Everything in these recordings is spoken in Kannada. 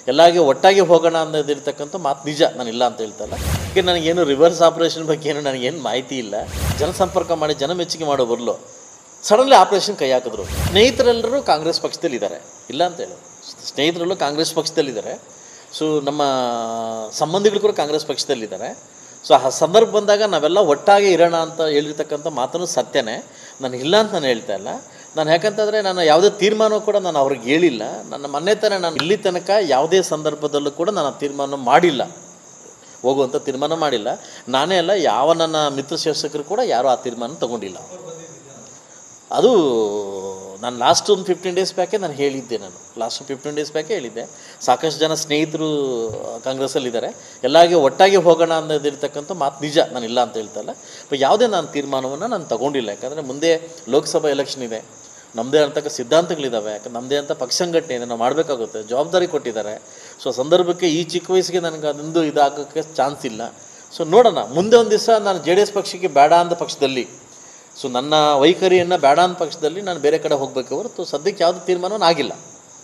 ಎಲ್ಲಾಗೆ ಒಟ್ಟಾಗಿ ಹೋಗೋಣ ಅನ್ನೋದಿರ್ತಕ್ಕಂಥ ಮಾತು ನಿಜ ನಾನು ಇಲ್ಲ ಅಂತ ಹೇಳ್ತಾ ಇಲ್ಲ ಈಗ ನನಗೇನು ರಿವರ್ಸ್ ಆಪ್ರೇಷನ್ ಬಗ್ಗೆ ಏನು ನನಗೇನು ಮಾಹಿತಿ ಇಲ್ಲ ಜನಸಂಪರ್ಕ ಮಾಡಿ ಜನ ಮೆಚ್ಚುಗೆ ಮಾಡೋ ಬರಲು ಸಡನ್ಲಿ ಆಪ್ರೇಷನ್ ಕೈ ಹಾಕಿದ್ರು ಸ್ನೇಹಿತರೆಲ್ಲರೂ ಕಾಂಗ್ರೆಸ್ ಪಕ್ಷದಲ್ಲಿದ್ದಾರೆ ಇಲ್ಲ ಅಂತ ಹೇಳಿ ಸ್ನೇಹಿತರೆಲ್ಲೂ ಕಾಂಗ್ರೆಸ್ ಪಕ್ಷದಲ್ಲಿದ್ದಾರೆ ಸೊ ನಮ್ಮ ಸಂಬಂಧಿಗಳು ಕೂಡ ಕಾಂಗ್ರೆಸ್ ಪಕ್ಷದಲ್ಲಿದ್ದಾರೆ ಸೊ ಆ ಸಂದರ್ಭ ಬಂದಾಗ ನಾವೆಲ್ಲ ಒಟ್ಟಾಗಿ ಇರೋಣ ಅಂತ ಹೇಳಿರ್ತಕ್ಕಂಥ ಮಾತನ್ನು ಸತ್ಯನೇ ನಾನು ಇಲ್ಲ ಅಂತ ನಾನು ಹೇಳ್ತಾ ಇಲ್ಲ ನಾನು ಯಾಕಂತಂದರೆ ನಾನು ಯಾವುದೇ ತೀರ್ಮಾನ ಕೂಡ ನಾನು ಅವ್ರಿಗೆ ಹೇಳಿಲ್ಲ ನನ್ನ ಮೊನ್ನೆ ತನಕ ನಾನು ಇಲ್ಲಿ ತನಕ ಯಾವುದೇ ಸಂದರ್ಭದಲ್ಲೂ ಕೂಡ ನಾನು ಆ ತೀರ್ಮಾನ ಮಾಡಿಲ್ಲ ಹೋಗುವಂಥ ತೀರ್ಮಾನ ಮಾಡಿಲ್ಲ ನಾನೇ ಅಲ್ಲ ಯಾವ ನನ್ನ ಮಿತ್ರ ಶಾಸಕರು ಕೂಡ ಯಾರೂ ಆ ತೀರ್ಮಾನ ತಗೊಂಡಿಲ್ಲ ಅದು ನಾನು ಲಾಸ್ಟ್ ಒಂದು ಫಿಫ್ಟೀನ್ ಡೇಸ್ ಬ್ಯಾಕೆ ನಾನು ಹೇಳಿದ್ದೆ ನಾನು ಲಾಸ್ಟ್ ಫಿಫ್ಟೀನ್ ಡೇಸ್ ಬ್ಯಾಕೆ ಹೇಳಿದ್ದೆ ಸಾಕಷ್ಟು ಜನ ಸ್ನೇಹಿತರು ಕಾಂಗ್ರೆಸ್ಸಲ್ಲಿದ್ದಾರೆ ಎಲ್ಲಾಗೆ ಒಟ್ಟಾಗಿ ಹೋಗೋಣ ಅನ್ನೋದಿರ್ತಕ್ಕಂಥ ಮಾತು ನಿಜ ನಾನು ಇಲ್ಲ ಅಂತ ಹೇಳ್ತಾ ಇಲ್ಲ ಬಟ್ ಯಾವುದೇ ನಾನು ತೀರ್ಮಾನವನ್ನು ನಾನು ತಗೊಂಡಿಲ್ಲ ಯಾಕಂದರೆ ಮುಂದೆ ಲೋಕಸಭಾ ಎಲೆಕ್ಷನ್ ಇದೆ ನಮ್ಮದೇ ಅಂತಕ್ಕ ಸಿದ್ಧಾಂತಗಳಿದ್ದಾವೆ ಯಾಕಂದ್ರೆ ನಮ್ಮದೇ ಅಂತ ಪಕ್ಷ ಸಂಘಟನೆ ಇದೆ ನಾವು ಮಾಡಬೇಕಾಗುತ್ತೆ ಜವಾಬ್ದಾರಿ ಕೊಟ್ಟಿದ್ದಾರೆ ಸೊ ಸಂದರ್ಭಕ್ಕೆ ಈ ಚಿಕ್ಕ ವಯಸ್ಸಿಗೆ ನನಗೆ ಅದೊಂದು ಇದಾಗೋಕ್ಕೆ ಚಾನ್ಸ್ ಇಲ್ಲ ಸೊ ನೋಡೋಣ ಮುಂದೆ ಒಂದು ದಿವಸ ನಾನು ಜೆ ಡಿ ಎಸ್ ಪಕ್ಷಕ್ಕೆ ಬೇಡ ಅಂದ ಪಕ್ಷದಲ್ಲಿ ಸೊ ನನ್ನ ವೈಖರಿಯನ್ನು ಬೇಡ ಅಂದ ಪಕ್ಷದಲ್ಲಿ ನಾನು ಬೇರೆ ಕಡೆ ಹೋಗಬೇಕು ಹೊರತು ಸದ್ಯಕ್ಕೆ ಯಾವುದು ತೀರ್ಮಾನವೂ ಆಗಿಲ್ಲ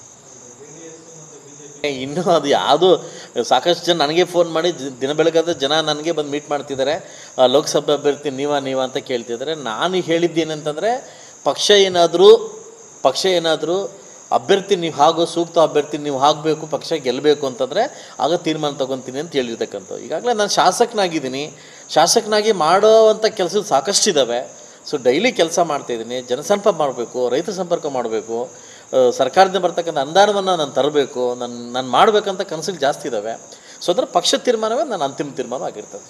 ಇನ್ನೂ ಅದು ಯಾವುದು ಸಾಕಷ್ಟು ಜನ ನನಗೆ ಫೋನ್ ಮಾಡಿ ಜ- ದಿನ ಬೆಳಗಾದ ಜನ ನನಗೆ ಬಂದು ಮೀಟ್ ಮಾಡ್ತಿದ್ದಾರೆ ಆ, ಲೋಕಸಭೆ ಅಭ್ಯರ್ಥಿ ನೀವ ನೀವ ಅಂತ ಕೇಳ್ತಿದ್ದಾರೆ ನಾನು ಹೇಳಿದ್ದೇನಂತಂದರೆ ಪಕ್ಷ ಏನಾದರೂ ಪಕ್ಷ ಏನಾದರೂ ಅಭ್ಯರ್ಥಿ ನೀವು ಹಾಗೋ ಸೂಕ್ತ ಅಭ್ಯರ್ಥಿ ನೀವು ಆಗಬೇಕು ಪಕ್ಷ ಗೆಲ್ಲಬೇಕು ಅಂತಂದರೆ ಆಗ ತೀರ್ಮಾನ ತಗೊತೀನಿ ಅಂತ ಹೇಳಿರ್ತಕ್ಕಂಥ ಈಗಾಗಲೇ ನಾನು ಶಾಸಕನಾಗಿದ್ದೀನಿ ಶಾಸಕನಾಗಿ ಮಾಡೋವಂಥ ಕೆಲಸ ಸಾಕಷ್ಟು ಇದ್ದಾವೆ ಸೊ ಡೈಲಿ ಕೆಲಸ ಮಾಡ್ತಾಯಿದ್ದೀನಿ ಜನಸಂಪರ್ಕ ಮಾಡಬೇಕು ರೈತ ಸಂಪರ್ಕ ಮಾಡಬೇಕು ಸರ್ಕಾರದಿಂದ ಬರ್ತಕ್ಕಂಥ ಅನುದಾನವನ್ನು ನಾನು ತರಬೇಕು ನಾನು ನಾನು ಮಾಡಬೇಕಂತ ಕನಸುಗಳು ಜಾಸ್ತಿ ಇದ್ದಾವೆ ಸೊ ಅದರ ಪಕ್ಷ ತೀರ್ಮಾನವೇ ನನ್ನ ಅಂತಿಮ ತೀರ್ಮಾನ ಆಗಿರ್ತದೆ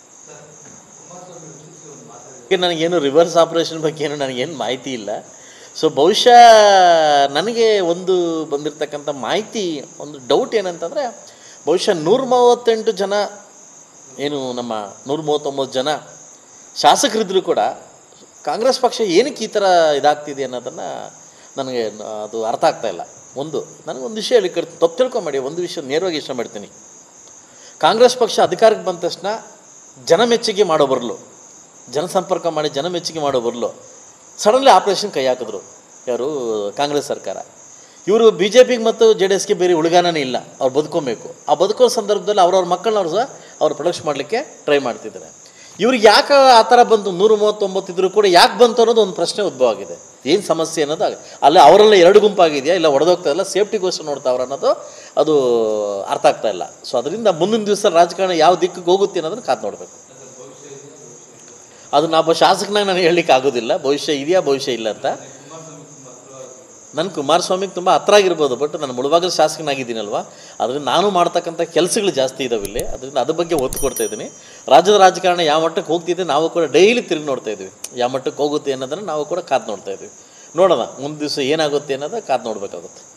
ಈಗ ನನಗೇನು ರಿವರ್ಸ್ ಆಪ್ರೇಷನ್ ಬಗ್ಗೆ ಏನು ನನಗೇನು ಮಾಹಿತಿ ಇಲ್ಲ ಸೊ ಬಹುಶಃ ನನಗೆ ಒಂದು ಬಂದಿರತಕ್ಕಂಥ ಮಾಹಿತಿ ಒಂದು ಡೌಟ್ ಏನಂತಂದರೆ ಬಹುಶಃ ನೂರ ಮೂವತ್ತೆಂಟು ಜನ ಏನು ನಮ್ಮ ನೂರ ಮೂವತ್ತೊಂಬತ್ತು ಜನ ಶಾಸಕರಿದ್ದರೂ ಕೂಡ ಕಾಂಗ್ರೆಸ್ ಪಕ್ಷ ಏನಕ್ಕೆ ಈ ಥರ ಇದಾಗ್ತಿದೆ ಅನ್ನೋದನ್ನು ನನಗೆ ನ- ಅದು ಅರ್ಥ ಆಗ್ತಾ ಇಲ್ಲ ಒಂದು ನನಗೊಂದು ವಿಷಯ ಹೇಳಿ ಕರ್ ತಪ್ಪು ತಿಳ್ಕೊಂಬೇಡಿ ಒಂದು ವಿಷಯ ನೇರವಾಗಿ ಇಷ್ಟ ಮಾಡ್ತೀನಿ ಕಾಂಗ್ರೆಸ್ ಪಕ್ಷ ಅಧಿಕಾರಕ್ಕೆ ಬಂದ ತಕ್ಷಣ ಜನ ಮೆಚ್ಚುಗೆ ಮಾಡೋ ಬರಲು ಜನಸಂಪರ್ಕ ಮಾಡಿ ಜನ ಮೆಚ್ಚುಗೆ ಮಾಡೋ ಬರಲು ಸಡನ್ಲಿ ಆಪ್ರೇಷನ್ ಕೈ ಹಾಕಿದ್ರು ಯಾರು ಕಾಂಗ್ರೆಸ್ ಸರ್ಕಾರ ಇವರು ಬಿ ಜೆ ಪಿಗೆ ಮತ್ತು ಜೆ ಡಿ ಎಸ್ಗೆ ಬೇರೆ ಉಳಿಗಾನನೇ ಇಲ್ಲ ಅವ್ರು ಬದುಕೋಬೇಕು ಆ ಬದುಕೋ ಸಂದರ್ಭದಲ್ಲಿ ಅವ್ರವ್ರ ಮಕ್ಕಳನ್ನ ಅವ್ರು ಸಹ ಅವ್ರು ಪ್ರೊಡಕ್ಷನ್ ಮಾಡಲಿಕ್ಕೆ ಟ್ರೈ ಮಾಡ್ತಿದ್ದಾರೆ ಇವ್ರಿಗೆ ಯಾಕೆ ಆ ಥರ ಬಂತು ನೂರ ಮೂವತ್ತೊಂಬತ್ತು ಇದ್ರೂ ಕೂಡ ಯಾಕೆ ಬಂತು ಅನ್ನೋದು ಒಂದು ಪ್ರಶ್ನೆ ಉದ್ಭವ ಆಗಿದೆ ಏನು ಸಮಸ್ಯೆ ಅನ್ನೋದು ಆಗ- ಅಲ್ಲೇ ಅವರೆಲ್ಲ ಎರಡು ಗುಂಪಾಗಿದೆಯಾ ಇಲ್ಲ ಹೊಡೆದೋಗ್ತಾ ಇಲ್ಲ ಸೇಫ್ಟಿಗೋಸ್ಕರ ನೋಡ್ತಾವ್ರ ಅನ್ನೋದು ಅದು ಅರ್ಥ ಆಗ್ತಾ ಇಲ್ಲ ಸೊ ಅದರಿಂದ ಮುಂದಿನ ದಿವಸ ರಾಜಕಾರಣ ಯಾವ ದಿಕ್ಕಿಗೆ ಹೋಗುತ್ತೆ ಅನ್ನೋದನ್ನ ಕಾದು ನೋಡಬೇಕು ಅದು ನಾವೊಬ್ಬ ಶಾಸಕನಾಗ ನನಗೆ ಹೇಳಲಿಕ್ಕೆ ಆಗೋದಿಲ್ಲ ಭವಿಷ್ಯ ಇದೆಯಾ ಭವಿಷ್ಯ ಇಲ್ಲ ಅಂತ ನನ್ನ ಕುಮಾರಸ್ವಾಮಿಗೆ ತುಂಬ ಹತ್ರ ಆಗಿರ್ಬೋದು ಬಟ್ ನಾನು ಮುಳುಬಾಗಲ ಶಾಸಕನಾಗಿದ್ದೀನಲ್ವ ಅದರಿಂದ ನಾನು ಮಾಡ್ತಕ್ಕಂಥ ಕೆಲಸಗಳು ಜಾಸ್ತಿ ಇದಾವೆ ಇಲ್ಲಿ ಅದರಿಂದ ಅದ್ರ ಬಗ್ಗೆ ಒತ್ತು ಕೊಡ್ತಾ ಇದ್ದೀನಿ ರಾಜ್ಯದ ರಾಜಕಾರಣ ಯಾವ ಮಟ್ಟಕ್ಕೆ ಹೋಗ್ತಿದೆ ನಾವು ಕೂಡ ಡೈಲಿ ತಿರುಗಿ ನೋಡ್ತಾ ಇದ್ವಿ ಯಾವ ಮಟ್ಟಕ್ಕೆ ಹೋಗುತ್ತೆ ಅನ್ನೋದನ್ನು ನಾವು ಕೂಡ ಕಾದು ನೋಡ್ತಾ ಇದ್ವಿ ನೋಡೋಣ ಮುಂದೆ ದಿವಸ ಏನಾಗುತ್ತೆ ಅನ್ನೋದು ಕಾದು ನೋಡಬೇಕಾಗುತ್ತೆ